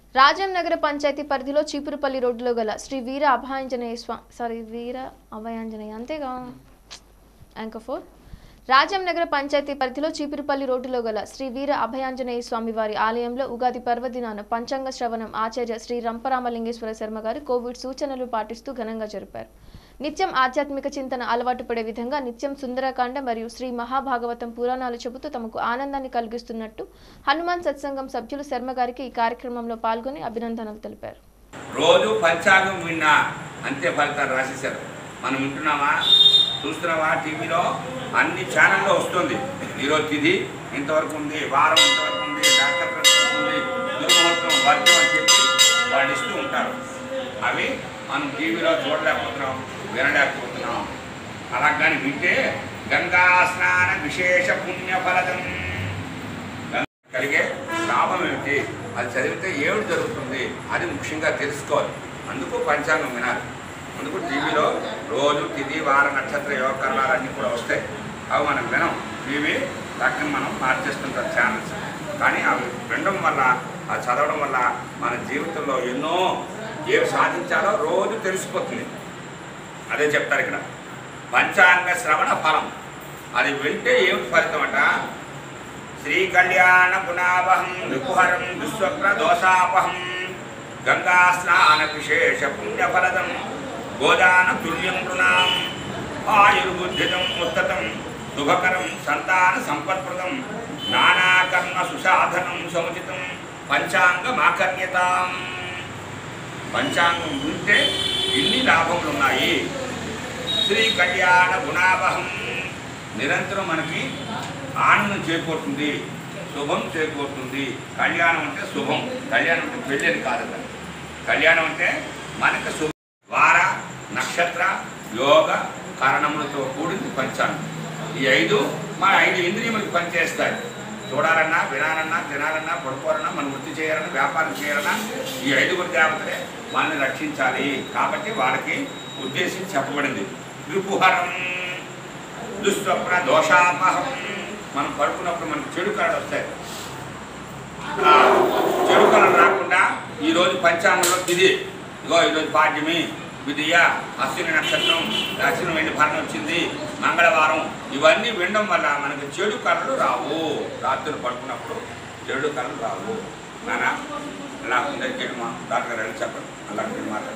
రాజం నగర పంచాయతీ పరిధిలో చీపురుపల్లి రోడ్డులో గల శ్రీ వీర అభయాంజనేయ స్వా సారీ వీర అభయాంజనేయ అంతేగా యాంకర్ ఫోర్ రాజం నగర పంచాయతీ పరిధిలో చీపురుపల్లి రోడ్డులో గల శ్రీ వీర అభయాంజనేయ స్వామి వారి ఆలయంలో ఉగాది పర్వదినాన పంచాంగ శ్రవణం ఆచార్య శ్రీ రంపరామలింగేశ్వర శర్మ గారు కోవిడ్ సూచనలు పాటిస్తూ ఘనంగా జరిపారు నిత్యం ఆధ్యాత్మిక చింతన అలవాటు పడే విధంగా నిత్యం సుందరకాండ మరియు శ్రీ మహాభాగవతం పురాణాలు చెబుతూ తమకు ఆనందాన్ని కలిగిస్తున్నట్టు హనుమాన్ సత్సంగం సభ్యులు శర్మ గారికి ఈ కార్యక్రమంలో పాల్గొని అభినందనలు తెలిపారు రోజు పంచాంగం విన్నా అంతే ఫలితాలు రాసేశారు మనం వింటున్నామా చూస్తున్నావా టీవీలో అన్ని ఛానల్లో వస్తుంది ఈరోజు తిథి ఇంతవరకు ఉంది వారం ఇంతవరకు ఉంది నక్షత్రం ఇంతవరకు ఉంది దుర్ముహూర్తం వర్గం అని చెప్పి వాళ్ళు ఇస్తూ ఉంటారు అవి మనం టీవీలో చూడలేకపోతున్నాం వినలేకపోతున్నాం అలా కానీ వింటే గంగా స్నాన విశేష పుణ్య ఫలదం కలిగే లాభం ఏమిటి అది చదివితే ఏమిటి జరుగుతుంది అది ముఖ్యంగా తెలుసుకోవాలి అందుకు పంచాంగం వినాలి అందుకు టీవీలో రోజు తిథి వార నక్షత్ర యోగ కర్ణాలన్నీ కూడా వస్తాయి అవి మనం వినం టీవీ వాటిని మనం మార్చేస్తుంటాం ఛానల్స్ కానీ అవి వినడం వల్ల అది చదవడం వల్ల మన జీవితంలో ఎన్నో ఏవి సాధించాలో రోజు తెలిసిపోతుంది అదే చెప్తారు ఇక్కడ పంచాంగ శ్రవణ ఫలం అది వింటే ఏమిటి ఫలితం అంట శ్రీ కళ్యాణ గుణావహం రిపుహరం దుస్వప్న దోషాపహం గంగా స్నాన విశేష పుణ్యఫలదం గోదాన తుల్యం నృణాం ఆయుర్బుద్ధిదం ఉత్తతం శుభకరం సంతాన సంపత్ప్రదం నానాకర్మ సుసాధనం సముచితం పంచాంగమాకర్యతాం పంచాంగం వింటే ఇన్ని లాభములు ఉన్నాయి శ్రీ కళ్యాణ గుణావహం నిరంతరం మనకి ఆనందం చేకూరుతుంది శుభం చేకూరుతుంది కళ్యాణం అంటే శుభం కళ్యాణం అంటే పెళ్ళని కాదు కదా కళ్యాణం అంటే మనకు శుభ వార నక్షత్ర యోగ కారణములతో కూడింది పంచాంగం ఈ ఐదు మన ఐదు ఇంద్రియములకు పనిచేస్తాయి చూడాలన్నా వినాలన్నా తినాలన్నా పడుకోవాలన్నా మనం వృత్తి చేయాలన్నా వ్యాపారం చేయాలన్నా ఈ ఐదుగురు దేవతలే మనల్ని రక్షించాలి కాబట్టి వాళ్ళకి ఉద్దేశించి చెప్పబడింది రిపుహరం దుస్వప్న దోషాపహం మనం పడుకున్నప్పుడు మనకు చెడు కళలు వస్తాయి ఆ చెడు కళలు రాకుండా ఈరోజు పంచాంగంలో ఇది ఇగో ఈరోజు పాడ్యమి విధియ అశ్విని నక్షత్రం దక్షిణ వెండి భరణం వచ్చింది మంగళవారం ఇవన్నీ వినడం వల్ల మనకు చెడు కళలు రావు రాత్రులు పడుకున్నప్పుడు చెడు కళలు రావు నానా అలా ఉండే చెడు మా డాక్టర్ గారు వెళ్ళి చెప్పండి అలా మాట్లాడు